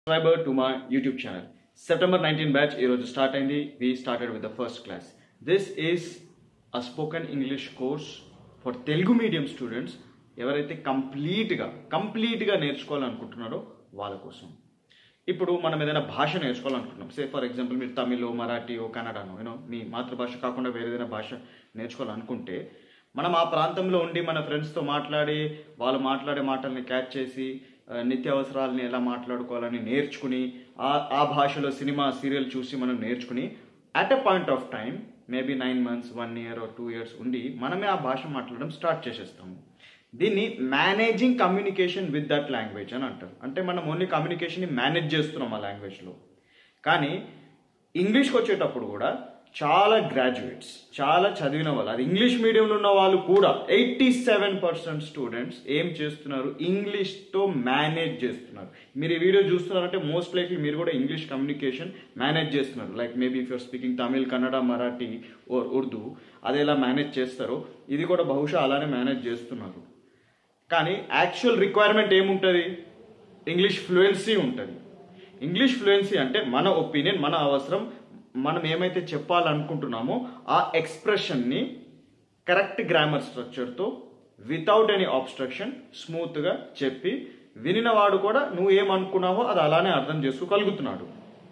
subscriber to my YouTube channel. September 19 batch ఈరోజు start అయింది we started with the first class this is a spoken English course for Telugu medium students ఎవరైతే కంప్లీట్గా కంప్లీట్గా నేర్చుకోవాలనుకుంటున్నారో వాళ్ళ కోసం ఇప్పుడు మనం ఏదైనా భాష నేర్చుకోవాలనుకుంటున్నాం సే ఫర్ ఎగ్జాంపుల్ మీరు తమిళ్ మరాఠీయో కన్నడనో యూనో మీ మాతృభాష కాకుండా వేరే ఏదైనా భాష నేర్చుకోవాలనుకుంటే మనం ఆ ప్రాంతంలో ఉండి మన ఫ్రెండ్స్తో మాట్లాడి వాళ్ళు మాట్లాడే మాటల్ని క్యాచ్ చేసి ఆ, నిత్యావసరాలని ఎలా మాట్లాడుకోవాలని నేర్చుకుని ఆ ఆ భాషలో సినిమా సీరియల్ చూసి మనం నేర్చుకుని at a point of time maybe nine months one year two years ఉండి మనమే ఆ భాష మాట్లాడడం స్టార్ట్ చేసేస్తాము దీన్ని managing communication with that language అని అంటారు అంటే మనం ఓన్లీ కమ్యూనికేషన్ని మేనేజ్ చేస్తున్నాం ఆ లాంగ్వేజ్లో కానీ ఇంగ్లీష్కి వచ్చేటప్పుడు కూడా చాలా గ్రాడ్యుయేట్స్ చాలా చదివిన వాళ్ళు అది ఇంగ్లీష్ మీడియంలో ఉన్న వాళ్ళు కూడా ఎయిటీ సెవెన్ పర్సెంట్ స్టూడెంట్స్ ఏం చేస్తున్నారు ఇంగ్లీష్తో మేనేజ్ చేస్తున్నారు మీరు ఈ వీడియో చూస్తున్నారంటే మోస్ట్ లైక్లీ మీరు కూడా ఇంగ్లీష్ కమ్యూనికేషన్ మేనేజ్ చేస్తున్నారు like maybe if your speaking Tamil Kannada Marathi or Urdu అది ఎలా మేనేజ్ చేస్తారో ఇది కూడా బహుశా అలానే మేనేజ్ చేస్తున్నారు కానీ యాక్చువల్ రిక్వైర్మెంట్ ఏముంటుంది ఇంగ్లీష్ ఫ్లూయెన్సీ ఉంటుంది ఇంగ్లీష్ ఫ్లూయెన్సీ అంటే మన ఒపీనియన్ మన అవసరం మనం ఏమైతే చెప్పాలనుకుంటున్నామో ఆ ఎక్స్ప్రెషన్ని కరెక్ట్ గ్రామర్ స్ట్రక్చర్తో వితౌట్ ఎనీ ఆబ్స్ట్రక్షన్ స్మూత్గా చెప్పి వినినవాడు కూడా నువ్వు ఏమనుకున్నావో అది అలానే అర్థం చేసుకోగలుగుతున్నాడు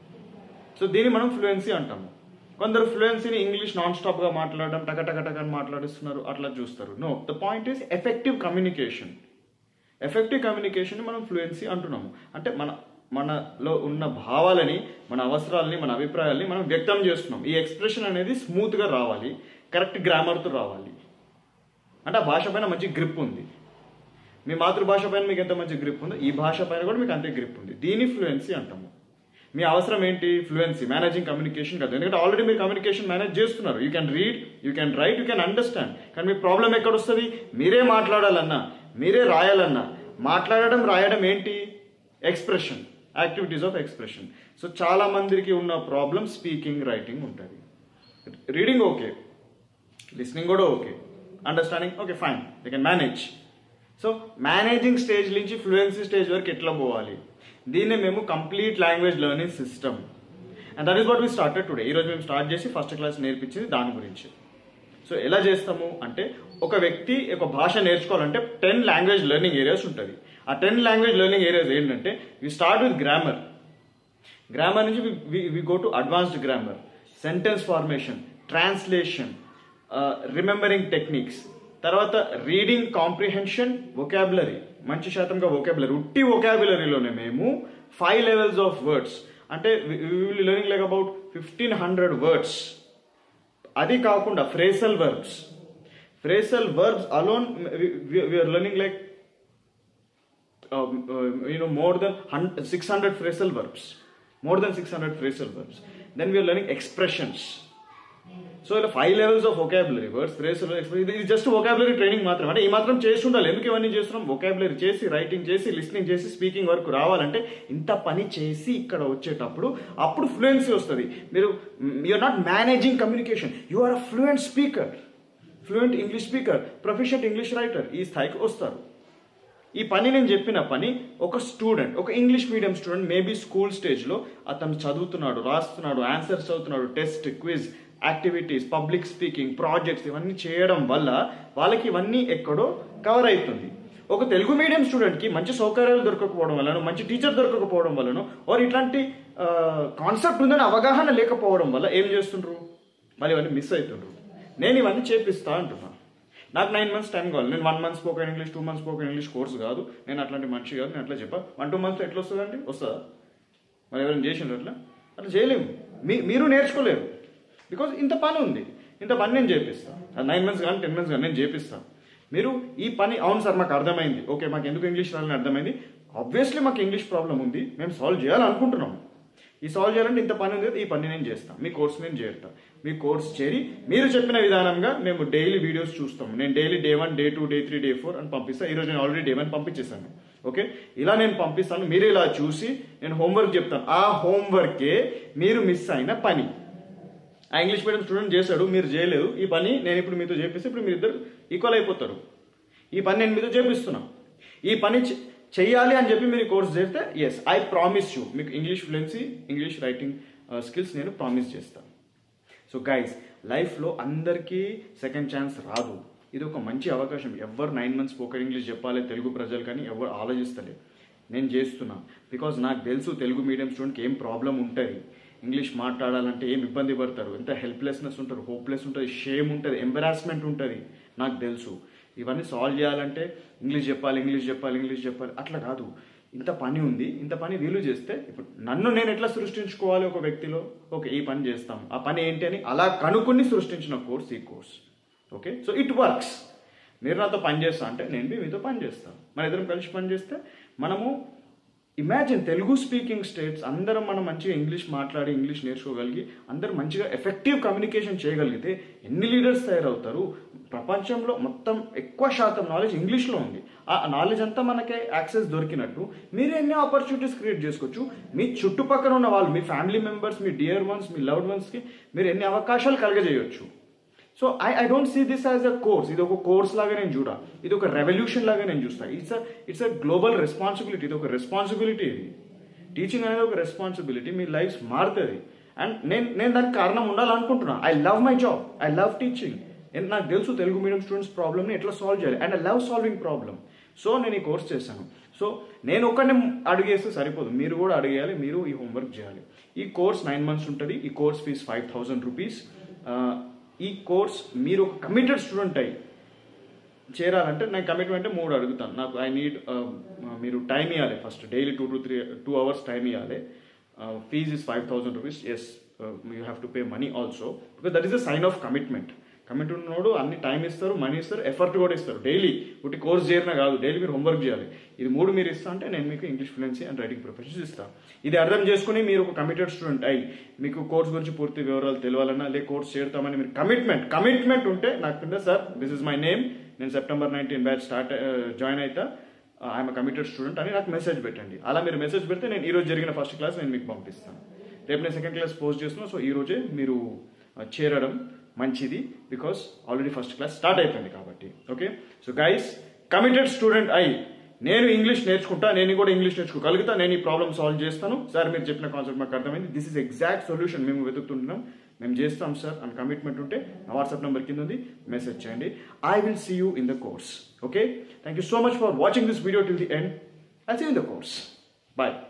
సో దీన్ని మనం ఫ్లూయెన్సీ అంటాము కొందరు ఫ్లూయెన్సీని ఇంగ్లీష్ నాన్ స్టాప్గా మాట్లాడడం టక టక టక అని మాట్లాడిస్తున్నారు అట్లా చూస్తారు no the point is effective communication effective communication మనం ఫ్లూయెన్సీ అంటున్నాము అంటే మన మనలో ఉన్న భావాలని మన అవసరాలని మన అభిప్రాయాల్ని మనం వ్యక్తం చేస్తున్నాం ఈ ఎక్స్ప్రెషన్ అనేది స్మూత్గా రావాలి కరెక్ట్ గ్రామర్తో రావాలి అంటే ఆ భాష పైన మంచి గ్రిప్ ఉంది మీ మాతృభాష పైన మీకు ఎంత మంచి గ్రిప్ ఉందో ఈ భాష పైన కూడా మీకు అంతే గ్రిప్ ఉంది దీన్ని ఫ్లూయెన్సీ అంటాము మీ అవసరం ఏంటి ఫ్లూయెన్సీ మేనేజింగ్ కమ్యూనికేషన్ కాదు ఎందుకంటే ఆల్రెడీ మీరు కమ్యూనికేషన్ మేనేజ్ చేస్తున్నారు you can read you can write you can understand కానీ మీ ప్రాబ్లం ఎక్కడ వస్తుంది మీరే మాట్లాడాలన్నా మీరే రాయాలన్నా మాట్లాడడం రాయడం ఏంటి expression activities of expression so చాలా మందికి ఉన్న ప్రాబ్లం స్పీకింగ్ రైటింగ్ ఉంటుంది రీడింగ్ ఓకే లిస్నింగ్ కూడా okay understanding okay fine they can manage so managing stage నుంచి ఫ్లూయెన్సీ స్టేజ్ వరకు ఎట్లా పోవాలి దీన్నే మేము complete language learning system and that is what we started today ఈరోజు మేము స్టార్ట్ చేసి ఫస్ట్ క్లాస్ నేర్పించింది దాని గురించి సో ఎలా చేస్తాము అంటే ఒక వ్యక్తి ఒక భాష నేర్చుకోవాలంటే టెన్ లాంగ్వేజ్ లెర్నింగ్ ఏరియాస్ ఉంటుంది ఆ టెన్ లాంగ్వేజ్ లెర్నింగ్ ఏరియాస్ ఏంటంటే we start with grammar grammar నుంచి we go to advanced grammar sentence formation translation remembering techniques తర్వాత రీడింగ్ కాంప్రిహెన్షన్ వొకాబులరీ మంచి శాతంగా వొకాబులరీ ఉట్టి వొకాబులరీలోనే మేము ఫైవ్ లెవెల్స్ ఆఫ్ వర్డ్స్ అంటే will learning like about fifteen hundred words అది కాకుండా phrasal verbs phrasal verbs alone we are learning like you know more than 600 phrasal verbs more than 600 phrasal verbs then we are learning expressions so ఇలా five levels of vocabulary words phrasal ఇది just vocabulary training మాత్రం అంటే ఈ మాత్రం చేసి ఉండాలి ఎందుకు ఇవన్నీ చేస్తున్నాం వొకాబులరీ చేసి రైటింగ్ చేసి లిస్నింగ్ చేసి స్పీకింగ్ వరకు రావాలంటే ఇంత పని చేసి ఇక్కడ వచ్చేటప్పుడు అప్పుడు ఫ్లూయెన్సీ వస్తుంది మీరు you're not managing communication you are a fluent speaker fluent English speaker professional English writer ఈ స్థాయికి వస్తారు ఈ పని నేను చెప్పిన పని ఒక స్టూడెంట్ ఒక English medium student maybe school స్టేజ్లో అతను చదువుతున్నాడు రాస్తున్నాడు ఆన్సర్స్ చదువుతున్నాడు test quiz activities public speaking projects ఇవన్నీ చేయడం వల్ల వాళ్ళకి ఇవన్నీ ఎక్కడో కవర్ అవుతుంది ఒక తెలుగు మీడియం స్టూడెంట్కి మంచి సౌకర్యాలు దొరకకపోవడం వలన మంచి టీచర్ దొరకకపోవడం వలన ఓర్ ఇట్లాంటి కాన్సెప్ట్ ఉందని అవగాహన లేకపోవడం వల్ల ఏం చేస్తుండ్రు మళ్ళీ ఇవన్నీ మిస్ అవుతుండ్రు నేను ఇవన్నీ చేపిస్తా అంటున్నాను నాకు నైన్ మంత్స్ టైం కావాలి నేను one month spoken English two months spoken English course కాదు నేను అట్లాంటి మనిషి కాదు నేను అట్లా చెప్పా వన్ టూ మంత్స్ ఎట్లా వస్తుందండి వస్తుందా మరి ఎవరైనా చేసిండ్రు అట్లా అట్లా చేయలేము మీ మీరు నేర్చుకోలేరు బికాజ్ ఇంత పని ఉంది ఇంత పని నేను చేపిస్తాను నైన్ మంత్స్ కానీ టెన్ మంత్స్ కానీ నేను చేపిస్తాను మీరు ఈ పని అవును సార్ మాకు అర్థమైంది ఓకే మాకు ఎందుకు ఇంగ్లీష్ రాలని అర్థమైంది ఆబ్వియస్లీ మాకు ఇంగ్లీష్ ప్రాబ్లం ఉంది మేము సాల్వ్ చేయాలనుకుంటున్నాం ఈ సాల్వ్ చేయాలంటే ఇంత పని ఉంది కదా ఈ పని నేను చేస్తాను మీ కోర్స్ నేను చేరుతాను మీ కోర్స్ చేరి మీరు చెప్పిన విధానంగా మేము డైలీ వీడియోస్ చూస్తాము నేను daily day one day two day three day four అని పంపిస్తాను ఈరోజు నేను ఆల్రెడీ డే వన్ పంపించేశాను ఓకే ఇలా నేను పంపిస్తాను మీరు ఇలా చూసి నేను హోంవర్క్ చెప్తాను ఆ హోంవర్కే మీరు మిస్ అయిన పని ఆ ఇంగ్లీష్ మీడియం స్టూడెంట్ చేశాడు మీరు చేయలేదు ఈ పని నేను ఇప్పుడు మీతో చేపిస్తే ఇప్పుడు మీరు ఇద్దరు ఈక్వల్ అయిపోతారు ఈ పని నేను మీతో చేపిస్తున్నా ఈ పని చే- చెయ్యాలి అని చెప్పి మీరు కోర్స్ చేస్తే ఎస్ ఐ ప్రామిస్ యూ మీకు English fluency English writing skills నేను ప్రామిస్ చేస్తాను సో గైస్ లైఫ్లో అందరికీ సెకండ్ ఛాన్స్ రాదు ఇది ఒక మంచి అవకాశం ఎవరు నైన్ మంత్స్ స్పోకెన్ ఇంగ్లీష్ చెప్పాలి తెలుగు ప్రజలు కానీ ఎవరు ఆలోచిస్తలేదు నేను చేస్తున్నా బికాజ్ నాకు తెలుసు తెలుగు మీడియం స్టూడెంట్కి ఏం ప్రాబ్లం ఉంటుంది ఇంగ్లీష్ మాట్లాడాలంటే ఏం ఇబ్బంది పడతారు ఎంత హెల్ప్లెస్నెస్ ఉంటారు హోప్లెస్ ఉంటుంది షేమ్ ఉంటుంది ఎంబరాస్మెంట్ ఉంటుంది నాకు తెలుసు ఇవన్నీ సాల్వ్ చేయాలంటే ఇంగ్లీష్ చెప్పాలి ఇంగ్లీష్ చెప్పాలి ఇంగ్లీష్ చెప్పాలి అట్లా కాదు ఇంత పని ఉంది ఇంత పని వీలు చేస్తే ఇప్పుడు నన్ను నేను ఎట్లా సృష్టించుకోవాలి ఒక వ్యక్తిలో ఓకే ఈ పని చేస్తాం ఆ పని ఏంటి అని అలా కనుక్కొని సృష్టించిన కోర్స్ ఈ course okay so it works మీరు నాతో పని చేస్తా అంటే నేను మీ మీతో పని చేస్తాను మన ఇద్దరం కలిసి పని చేస్తే మనము ఇమాజిన్ తెలుగు స్పీకింగ్ స్టేట్స్ అందరం మనం మంచిగా ఇంగ్లీష్ మాట్లాడి ఇంగ్లీష్ నేర్చుకోగలిగి అందరం మంచిగా ఎఫెక్టివ్ కమ్యూనికేషన్ చేయగలిగితే ఎన్ని లీడర్స్ తయారవుతారు ప్రపంచంలో మొత్తం ఎక్కువ శాతం నాలెడ్జ్ ఇంగ్లీష్లో ఉంది ఆ నాలెడ్జ్ అంతా మనకే యాక్సెస్ దొరికినట్టు మీరు ఎన్ని ఆపర్చునిటీస్ క్రియేట్ చేసుకోవచ్చు మీ చుట్టుపక్కల ఉన్న వాళ్ళు మీ ఫ్యామిలీ మెంబర్స్ మీ డియర్ వన్స్ మీ లవ్డ్ వన్స్కి మీరు ఎన్ని అవకాశాలు కలగజేయవచ్చు so I I don't see this as a course ఇది ఒక కోర్స్ లాగా నేను చూడ ఇది ఒక రెవల్యూషన్ లాగా నేను చూస్తాను it's a it's a global responsibility ఇది ఒక రెస్పాన్సిబిలిటీ ఇది టీచింగ్ అనేది ఒక రెస్పాన్సిబిలిటీ మీ లైఫ్ మారుతుంది అండ్ నేను నేను దానికి కారణం ఉండాలనుకుంటున్నా I love my job I love teaching నాకు తెలుసు తెలుగు మీడియం స్టూడెంట్స్ ప్రాబ్లమ్ని ఎట్లా సాల్వ్ చేయాలి and I love solving problem so నేను ఈ కోర్స్ చేశాను సో నేను ఒక్కడిని అడిగేస్తే సరిపోదు మీరు కూడా అడిగేయాలి మీరు ఈ హోంవర్క్ చేయాలి ఈ కోర్స్ నైన్ మంత్స్ ఉంటుంది ఈ course fees five thousand rupees ఈ కోర్స్ మీరు ఒక కమిటెడ్ స్టూడెంట్ అయ్యి చేరాలంటే నేను కమిట్మెంట్ మూడు అడుగుతాను నాకు ఐ నీడ్ మీరు టైం ఇవ్వాలి first daily two to three two hours time ఇవ్వాలి fees is five thousand rupees yes you have to pay money also because that is a sign of commitment commit ఉన్నోడు అన్ని time ఇస్తారు money ఇస్తారు effort కూడా ఇస్తారు daily ఒకటి course చేరినా కాదు daily మీరు హోంవర్క్ చేయాలి ఇది మూడు మీరు ఇస్తా అంటే నేను మీకు English fluency and writing professions ఇస్తాను ఇది అర్థం చేసుకుని మీరు ఒక కమిటెడ్ స్టూడెంట్ అయ్యి మీకు కోర్స్ గురించి పూర్తి వివరాలు తెలియాలన్నా లే కోర్స్ చేరుతామని మీరు కమిట్మెంట్ కమిట్మెంట్ ఉంటే నాకు కింద sir this is my name నేను September nineteen batch start join అవుతా ఐఎమ్ కమిటెడ్ స్టూడెంట్ అని నాకు మెసేజ్ పెట్టండి అలా మీరు మెసేజ్ పెడితే నేను ఈ రోజు జరిగిన ఫస్ట్ క్లాస్ నేను మీకు పంపిస్తాను రేపు నేను సెకండ్ క్లాస్ పోస్ట్ చేస్తున్నా సో ఈ రోజే మీరు చేరడం మంచిది because already first class start అయిపోయింది కాబట్టి okay so guys committed student అయి నేను ఇంగ్లీష్ నేర్చుకుంటా నేను కూడా ఇంగ్లీష్ నేర్చుకోగలుగుతా నేను ఈ ప్రాబ్లమ్ సాల్వ్ చేస్తాను సార్ మీరు చెప్పిన కాన్సెప్ట్ మాకు అర్థమైంది దిస్ ఇస్ ఎగ్జాక్ట్ సొల్యూషన్ మేము వెతుకుతుంటున్నాం మేము చేస్తాం సార్ అని కమిట్మెంట్ ఉంటే నా వాట్సాప్ నెంబర్ కింద ఉంది మెసేజ్ చేయండి I will see you in the course okay thank you so much for watching this video till the end I see in the course bye